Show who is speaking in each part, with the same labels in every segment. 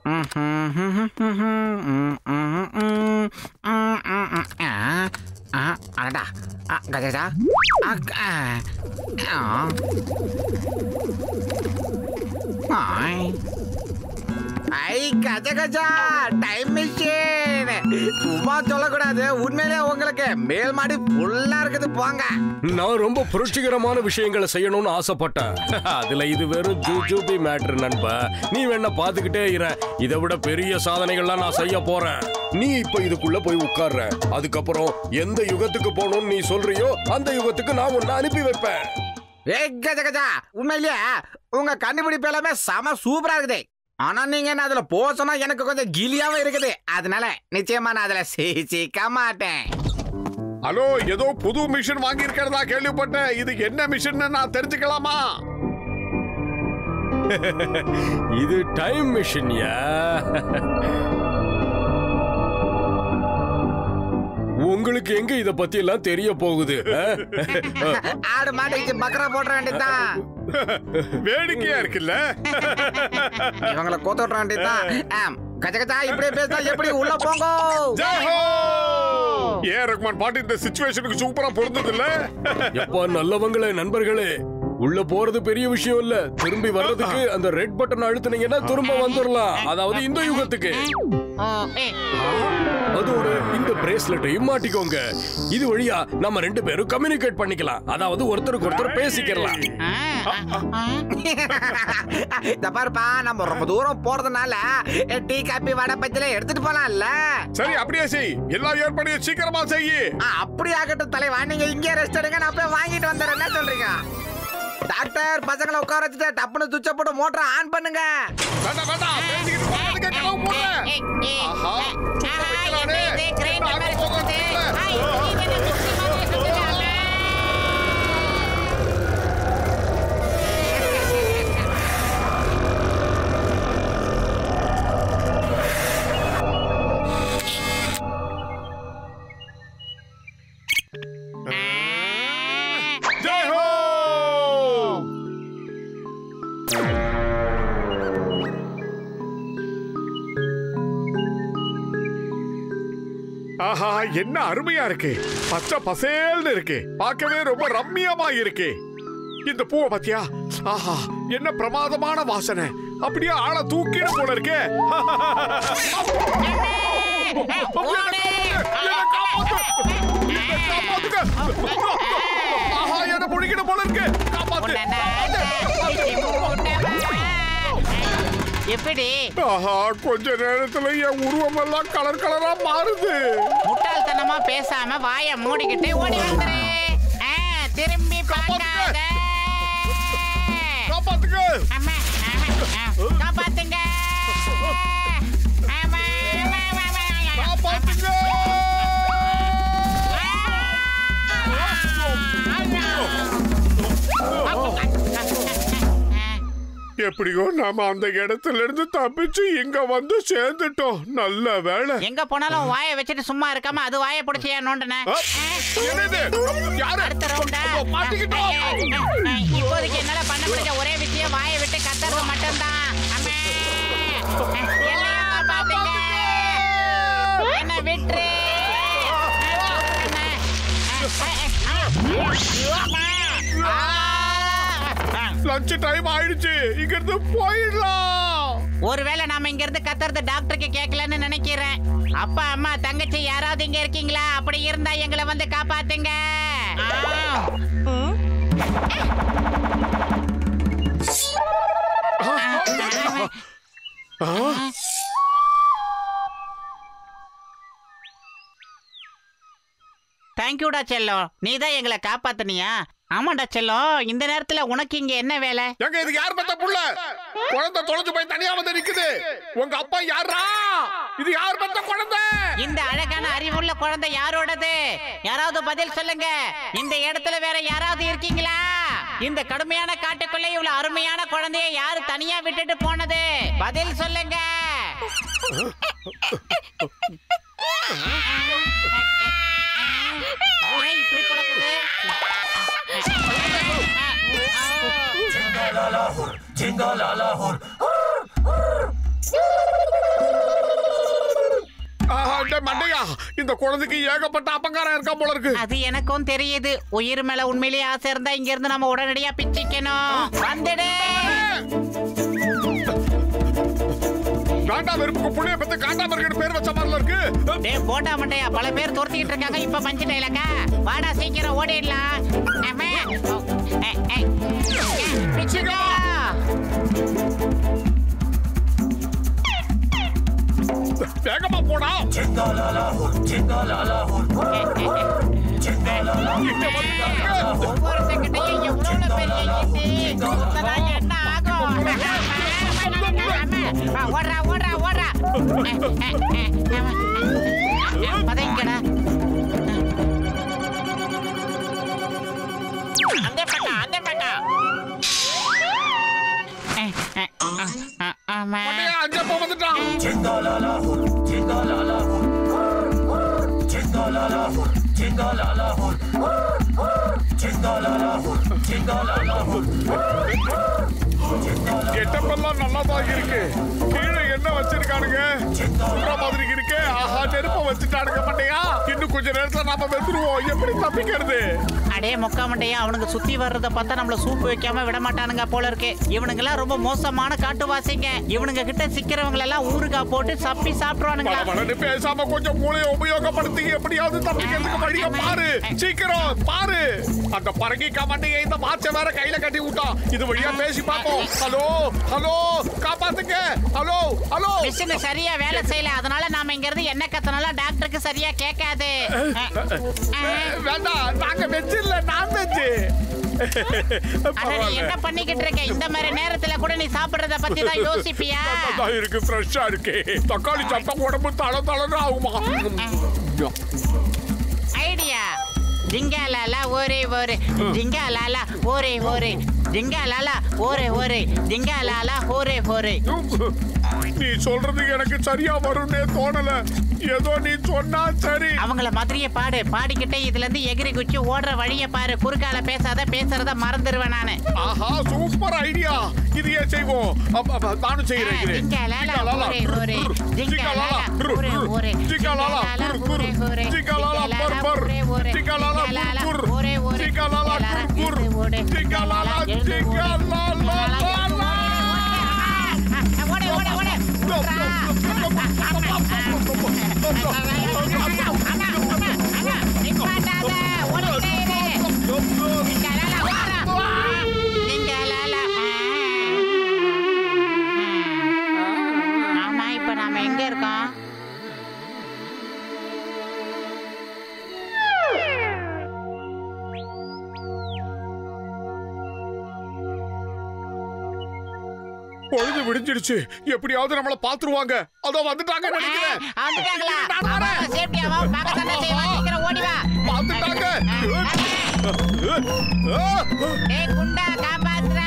Speaker 1: அடடா கஜா ஐ கஜ கஜா டைம் மிஷின் சும்மா சொல்லக்கூடாது உண்மையிலே உங்களுக்கு மேல் மாடி ஃபுல்லா இருக்குது போங்க
Speaker 2: நான் ரொம்ப புரட்சிகரமான விஷயங்களை செய்யணும்னு ஆசைப்பட்டேன் அதுல இது வெறும் ஜூஜூபி மேட்ரு நண்பா நீ வேணா பாத்துக்கிட்டே இர இதை விட பெரிய சாதனைகள்லாம் நான் செய்ய போறேன் நீ இப்ப இதுக்குள்ள போய் உட்கார்ற அதுக்கப்புறம் எந்த யுகத்துக்கு போகணும்னு நீ சொல்றியோ அந்த யுகத்துக்கு நான் உன்னை அனுப்பி வைப்பேன்
Speaker 1: ஏய் கஜ கஜா உண்மையிலேயே உங்க கண்டுபிடிப்பு எல்லாமே செம சூப்பரா இருக்குது ஆனா நீங்க என்ன அதுல போக சொன்னா எனக்கு கொஞ்சம் கிளியாவும் இருக்குது அதனால நிச்சயமா நான் அதுல சிக்க மாட்டேன்
Speaker 3: ஹலோ ஏதோ புது மிஷின் வாங்கி இருக்கிறதா கேள்விப்பட்டேன் இது என்ன மிஷின் நான் தெரிஞ்சுக்கலாமா
Speaker 2: இது டைம் மிஷின்யா உங்களுக்கு எங்க இத பத்தி எல்லாம் தெரிய போகுது அஹ்?
Speaker 1: ஆடு மாட்டுக்கு பக்கரா போட்டுற வேண்டியதுதான்
Speaker 3: வேடிக்கையா இருக்குல்ல
Speaker 1: இவங்கள கோத்து விட்டுற வேண்டியதுதான் ஆம், கஜ கஜா இப்படியே பேசினா எப்படி உள்ள போங்க
Speaker 3: ஜெய் ஹோ! ஏ ரகுமான் பாட்டு இந்த சுச்சுவேஷனுக்கு சூப்பரா பொருந்தது இல்ல
Speaker 2: எப்பா நல்லவங்களே நண்பர்களே உள்ள போறது பெரிய விஷயம் இல்ல திரும்பி வர்றதுக்கு அந்த ரெட் பட்டன் அழுத்துனீங்கன்னா திரும்ப வந்துடலாம் அதாவது இந்த யுகத்துக்கு அதோட இந்த பிரேஸ்லெட்டையும் மாட்டிக்கோங்க இது வழியா நம்ம ரெண்டு பேரும் கம்யூனிகேட் பண்ணிக்கலாம் அதாவது ஒருத்தருக்கு ஒருத்தர் பேசிக்கலாம்
Speaker 1: இந்த பாருப்பா நம்ம ரொம்ப தூரம் போறதுனால டீ காப்பி வடை பத்தில எடுத்துட்டு போலாம்ல
Speaker 3: சரி அப்படியே செய் எல்லா ஏற்பாடையும் சீக்கிரமா செய்யி
Speaker 1: ஆ, அப்படி ஆகட்டும் தலைவா நீங்க இங்கே ரெஸ்ட் எடுங்க நான் போய் வாங்கிட்டு வந்துடுறேன் என்ன சொல்றீங்க டாக்டர் பசங்களை உட்கார வச்சுட்டு டப்புனு சுவிட்ச போட்டு மோட்டரை ஆன் பண்ணுங்க
Speaker 3: வேண்டாம் வேண்டாம் பேசிக்கிட்டு போறதுக்கு கனவு போடுறேன் ஆஹா, சும்மா வைக்கலானே. நான் போகிறது இல்ல. ஜெய் ஹோ ஆஹா என்ன அருமையா இருக்கு பச்சை பசேல்னு இருக்கு பார்க்கவே ரொம்ப ரம்மியமா இருக்கு இந்த பூவை பாத்தியா ஆஹா என்ன பிரமாதமான வாசனை அப்படியே ஆளை தூக்கிட போல இருக்கே என்னை காப்பாத்து! என்னை காப்பாத்துங்க! ஆஹா என்ன புடிக்கிட போல இருக்கு காப்பாத்து
Speaker 4: எப்படி
Speaker 3: ஆஹா கொஞ்ச நேரத்துல என் உருவம் எல்லாம் கலர் கலரா மாறுது
Speaker 4: முட்டாள்தனமா பேசாம வாய மூடிக்கிட்டு ஓடி வந்துரு ஆ, திரும்பி பார்க்காத
Speaker 3: காப்பாத்துங்க
Speaker 4: அம்மா, ஆமா, ஆ, காப்பாத்துங்க ஆமா, ஆமா, ஆமா, ஆமா.
Speaker 3: காப்பாத்துங்க எப்படியோ நாம அந்த இடத்துல இருந்து தப்பிச்சு இங்க வந்து சேர்ந்துட்டோம் நல்ல வேலை
Speaker 4: எங்க போனாலும் வாயை வச்சுட்டு சும்மா இருக்காம அது வாயை பிடிச்சியா நோண்டன
Speaker 3: ஆ, என்னது யாரு
Speaker 4: அடுத்த ரவுண்டா
Speaker 3: மாட்டிக்கிட்டோம்
Speaker 4: இப்போதைக்கு என்னால பண்ண முடிஞ்ச ஒரே விஷயம் வாயை விட்டு கத்துறது மட்டும்தான் அம்மா. எல்லாம் பாத்துங்க என்ன விட்டுரு
Speaker 3: லஞ்ச் டைம் ஆயிடுச்சு இங்க இருந்து போயிடலாம்
Speaker 4: ஒருவேளை நாம இங்க இருந்து கத்துறது டாக்டருக்கு கேட்கலன்னு நினைக்கிறேன் அப்பா அம்மா தங்கச்சி யாராவது இங்க இருக்கீங்களா அப்படி இருந்தா எங்களை வந்து காப்பாத்துங்க தேங்க்யூடா செல்லம் நீ தான் எங்களை காப்பாத்துனியா ஆமாடா செல்லம் இந்த நேரத்துல உனக்கு இங்க என்ன வேலை
Speaker 3: எங்க இது யார் பத்த புள்ள குழந்தை தொலைஞ்சு போய் தனியா வந்து நிக்குது உங்க அப்பா யாரா இது யார் பத்த குழந்தை
Speaker 4: இந்த அழகான அறிவுள்ள குழந்தை யாரோடது யாராவது பதில் சொல்லுங்க இந்த இடத்துல வேற யாராவது இருக்கீங்களா இந்த கடுமையான காட்டுக்குள்ள இவ்வளவு அருமையான குழந்தைய யாரு தனியா விட்டுட்டு போனது பதில் சொல்லுங்க ஏன் இப்படி கிடக்குது?
Speaker 5: Jingle all a hood, jingle all a hood.
Speaker 3: மண்டையா இந்த குழந்தைக்கு ஏகப்பட்ட அப்பங்காரம் இருக்கா போல இருக்கு
Speaker 4: அது எனக்கும் தெரியுது உயிர் மேல உண்மையிலேயே ஆசை இருந்தா இங்க இருந்து நம்ம உடனடியா பிச்சிக்கணும் வந்துடு
Speaker 3: காண்டா வெறுப்புக்கு புள்ளைய பத்தி காண்டா மருகன் பேர் வச்ச மாதிரில இருக்கு
Speaker 4: டேய் போட்டா மண்டையா பல பேர் துரத்திக்கிட்டு இருக்காங்க இப்ப பஞ்சு டைலக்கா வாடா சீக்கிரம் ஓடிடலாம் அம்மா. ஓ, ஏ, ஏ. பிச்சுக்கோ.
Speaker 3: வேகமா போடா இங்க வந்துட்டாங்க.
Speaker 4: ஒவ்வொருத்தங்கிட்டயும் எவ்வளவு பெரிய இது. இதெல்லாம் என்ன ஆகும்? ஆ, ஓடுறா, ஓடுறா, ஓடுறா. பதைங்கடா. அந்த பக்கம், அந்த பக்கம். ஆமா.
Speaker 3: மண்டையா அங்க போ வந்துட்டான் கெட்டப்பெல்லாம் நல்லா தான் இருக்கு கீழே என்ன வச்சிருக்கானுங்க சுடுற மாதிரி இருக்கு ஆஹா நெருப்ப வச்சுட்டானுங்க மண்டையா இன்னும் கொஞ்ச நேரத்துல நாம வெந்துருவோம் எப்படி தப்பிக்கிறது
Speaker 4: அடே முக்கா மண்டையா அவனுங்க சுத்தி வர்றத பார்த்தா நம்மள சூப் வைக்காம விட மாட்டானுங்க போல இருக்கு இவனுங்க எல்லாம் ரொம்ப மோசமான காட்டுவாசிங்க இவனுங்க கிட்ட சிக்கிறவங்க எல்லாம் ஊறுகாய் போட்டு சப்பி சாப்பிடுவானுங்களா
Speaker 3: பலபலன்னு பேசாம கொஞ்சம் மூளையை உபயோகப்படுத்தி எப்படியாவது தப்பிக்கிறதுக்கு வழிய பாரு சீக்கிரம் பாரு அந்த பரங்கிக்கா மண்டையை இந்த மாச்ச வேற கையில கட்டி விட்டான் இது வழியா பேசி பார்ப்போம் ஹலோ ஹலோ காப்பாத்துங்க ஹலோ ஹலோ
Speaker 4: மிஷின் சரியா வேலை செய்யல அதனால நாம இங்க இருந்து என்ன கத்தனாலும் டாக்டருக்கு சரியா கேட்காது
Speaker 3: வேண்டாம் நாங்க வெஜ் இல்ல நான் வெஜ்
Speaker 4: அட நீ என்ன பண்ணிக்கிட்டு இருக்க இந்த மாதிரி நேரத்துல கூட நீ சாப்பிடுறத பத்தி தான் யோசிப்பியா
Speaker 3: இருக்கு ஃப்ரெஷ்ஷா இருக்கு தக்காளி சாப்பிட்டா உடம்பு தள தளன்னு ஆகுமா
Speaker 4: ஐடியா ஜிங்காலாலா ஒரே ஒரு ஜிங்காலாலா ஒரே ஒரு ஜிங்காலாலா ஒரே ஒரு ஜிங்காலாலா ஒரே ஒரு
Speaker 3: நீ சொல்றது எனக்கு சரியா வரும்னே தோணல ஏதோ நீ சொன்னா சரி
Speaker 4: அவங்கள மாதிரியே பாடு பாடிக்கிட்டே இதுல இருந்து எகிரி குச்சி ஓடுற வழிய பாரு குறுக்கால பேசாத பேசுறத மறந்துடுவேன் நானு
Speaker 3: ஆஹா சூப்பர் ஐடியா இதையே செய்வோம் அப்ப, அப்ப, நானும் செய்யறேன் இது.
Speaker 4: ஜிங்காலாலா
Speaker 3: ஜிங்காலாலா,
Speaker 4: ஒரே ஒரு
Speaker 3: ஜிங்காலாலா,
Speaker 4: ஜிங்காலாலா ஒரே ஒரு
Speaker 3: ஜிங்காலாலா, குர், குர், ஜிங்காலாலா, பர், பர், ஜிங்காலாலா, குர், குர், ஜிங்காலாலா, குர், குர், ஜிங்காலாலா, ஜிங்காலாலா.
Speaker 4: ஓடு ஓடு ஓடு நிப்பாட்டாத ஓடிட்டே இரு ஜிங்காலாலா ஓடுறா ஜிங்காலாலா ஆமா இப்ப நாம எங்க இருக்கோம்
Speaker 3: பொழுது விடிஞ்சிடுச்சு எப்படியாவது நம்மள பாத்துருவாங்க அதோ வந்துட்டாங்க நினைக்கிறேன்
Speaker 4: வந்துட்டாங்களா
Speaker 3: நான் வரேன்.
Speaker 4: சேஃப்டியாவா பார்க்கத்தானே செய்வான் சீக்கிரம் ஓடி வா
Speaker 3: பாத்துட்டாங்க
Speaker 4: ஏய் குண்டா காப்பாத்துறா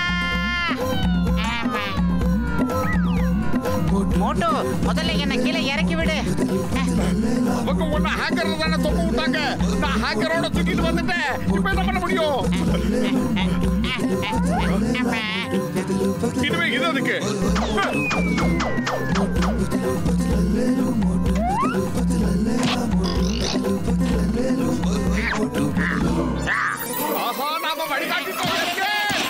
Speaker 4: ஆமா. மோட்டு முதல்ல என்ன கீழே இறக்கி விடு
Speaker 3: அவங்க ஒண்ணு ஹேக்கர் தானே தொங்க விட்டாங்க நான் ஹேக்கரோட தூக்கிட்டு வந்துட்டேன் இப்ப என்ன பண்ண முடியும்
Speaker 4: ஆமா.
Speaker 3: இனிமே இது அதுக்கு ஆஹா நாம வழிகாட்டிட்டோம் எங்க?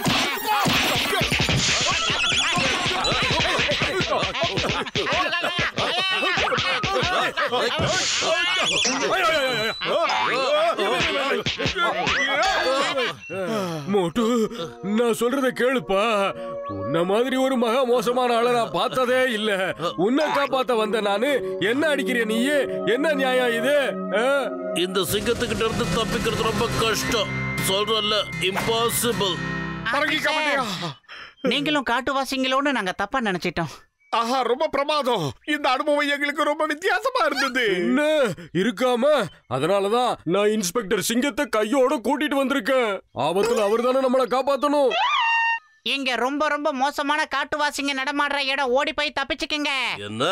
Speaker 2: மோட்டு நான் சொல்றத கேளுப்பா உன்ன மாதிரி ஒரு மகா மோசமான ஆளை நான் பார்த்ததே இல்ல உன்னை காப்பாத்த வந்த நானு என்ன அடிக்கிறிய நீயே என்ன நியாயம் இது ஆ?
Speaker 5: இந்த சிங்கத்துக்கிட்ட இருந்து தப்பிக்கிறது ரொம்ப கஷ்டம் சொல்றல இம்பாசிபிள்
Speaker 3: பரங்கிக்க மாட்டியா
Speaker 4: நீங்களும் காட்டுவாசிங்களோடு நாங்க தப்பா நினைச்சிட்டோம்
Speaker 3: ஆஹா ரொம்ப பிரமாதம் இந்த அனுபவம் எங்களுக்கு ரொம்ப வித்தியாசமா இருந்தது
Speaker 2: என்ன இருக்காம அதனாலதான் நான் இன்ஸ்பெக்டர் சிங்கத்தை கையோட கூட்டிட்டு வந்திருக்கேன் ஆபத்துல அவர் தானே நம்மளை காப்பாத்தணும்
Speaker 4: இங்க ரொம்ப ரொம்ப மோசமான காட்டுவாசிங்க நடமாடுற இடம் ஓடி போய் தப்பிச்சுக்குங்க
Speaker 5: என்ன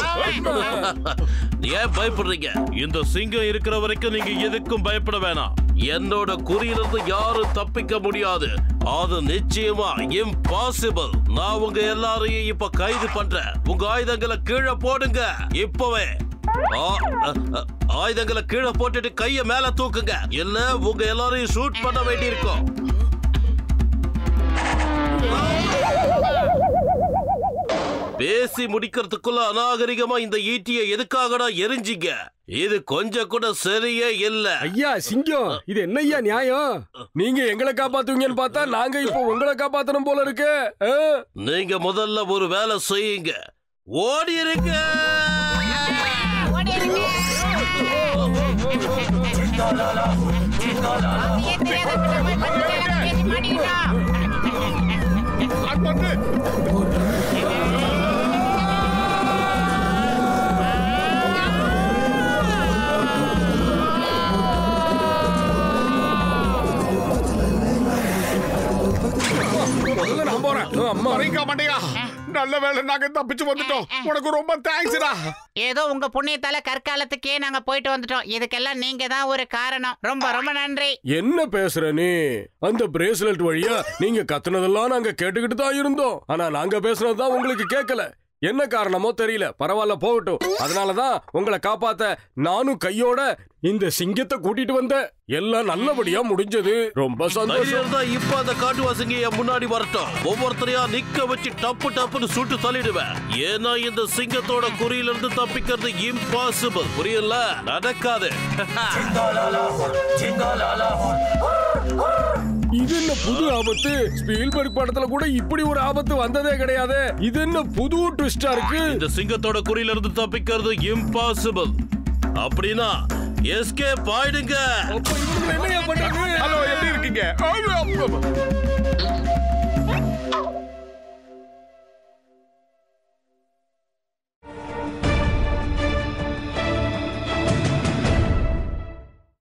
Speaker 5: ஏன் பயப்படுறீங்க இந்த சிங்கம் இருக்கிற வரைக்கும் நீங்க எதுக்கும் பயப்பட வேணாம் என்னோட குறியிலிருந்து யாரும் தப்பிக்க முடியாது அது நிச்சயமா இம்பாசிபிள் நான் உங்க எல்லாரையும் இப்ப கைது பண்றேன் உங்க ஆயுதங்களை கீழே போடுங்க இப்பவே ஆ, அ, அ, ஆயுதங்களை கீழே போட்டுட்டு கைய மேல தூக்குங்க இல்ல உங்க எல்லாரையும் ஷூட் பண்ண வேண்டியிருக்கும் பேசி முடிக்கிறதுக்குள்ள அநாகரிகமா இந்த ஈட்டியை எதுக்காகடா எரிஞ்சிங்க இது கொஞ்சம் கூட சரியே இல்ல
Speaker 2: ஐயா சிங்கம் இது என்ன ஐயா நியாயம் நீங்க எங்களை காப்பாத்துவீங்கன்னு பார்த்தா நாங்க இப்போ உங்களை காப்பாத்தணும் போல இருக்கு ஆ?
Speaker 5: நீங்க முதல்ல ஒரு வேலை செய்யுங்க ஓடி இருங்க
Speaker 4: ஓடி இருங்க. ஏன் தெரியாத பிள்ளை போய் பத்திரிக்கையில பேசி மாட்டிக்கிட்டோம்.
Speaker 3: அது வந்து
Speaker 2: முதல்ல நான் போறேன் ஆ, அம்மா
Speaker 3: பரங்கிக்கா மண்டையா நல்ல வேலை நாங்க தப்பிச்சு வந்துட்டோம் உனக்கு ரொம்ப தேங்க்ஸ்டா
Speaker 4: ஏதோ உங்க புண்ணியத்தால கற்காலத்துக்கே நாங்க போயிட்டு வந்துட்டோம் இதுக்கெல்லாம் நீங்க தான் ஒரு காரணம் ரொம்ப ரொம்ப நன்றி
Speaker 2: என்ன பேசுற நீ அந்த பிரேஸ்லெட் வழியா நீங்க கத்துனதெல்லாம் நாங்க கேட்டுக்கிட்டு தான் இருந்தோம் ஆனா நாங்க பேசுனது தான் உங்களுக்கு கேட்கல என்ன காரணமோ தெரியல பரவாயில்ல போகட்டும் அதனாலதான் உங்களை காப்பாத்த நானும் கையோட இந்த சிங்கத்தை கூட்டிட்டு வந்தேன் எல்லாம் நல்லபடியா முடிஞ்சது ரொம்ப சந்தோஷம்
Speaker 5: தைரியம் தான் இப்ப அந்த காட்டுவாசிங்க என் முன்னாடி வரட்டும் ஒவ்வொருத்தரையா நிக்க வச்சு டப்பு டப்புன்னு சுட்டு தள்ளிடுவேன் ஏன்னா இந்த சிங்கத்தோட குறியில இருந்து தப்பிக்கிறது இம்பாசிபிள் புரியல நடக்காது
Speaker 2: இது என்ன புது ஆபத்து ஸ்பீல்பர்க் படத்துல கூட இப்படி ஒரு ஆபத்து வந்ததே கிடையாது இது என்ன புது ட்விஸ்டா இருக்கு
Speaker 5: இந்த சிங்கத்தோட குறியில இருந்து தப்பிக்கிறது இம்பாசிபிள் அப்படின்னா எஸ்கேப் ஆயிடுங்க
Speaker 2: அப்ப இவங்களை என்னையா பண்றது
Speaker 3: ஹலோ எப்படி இருக்கீங்க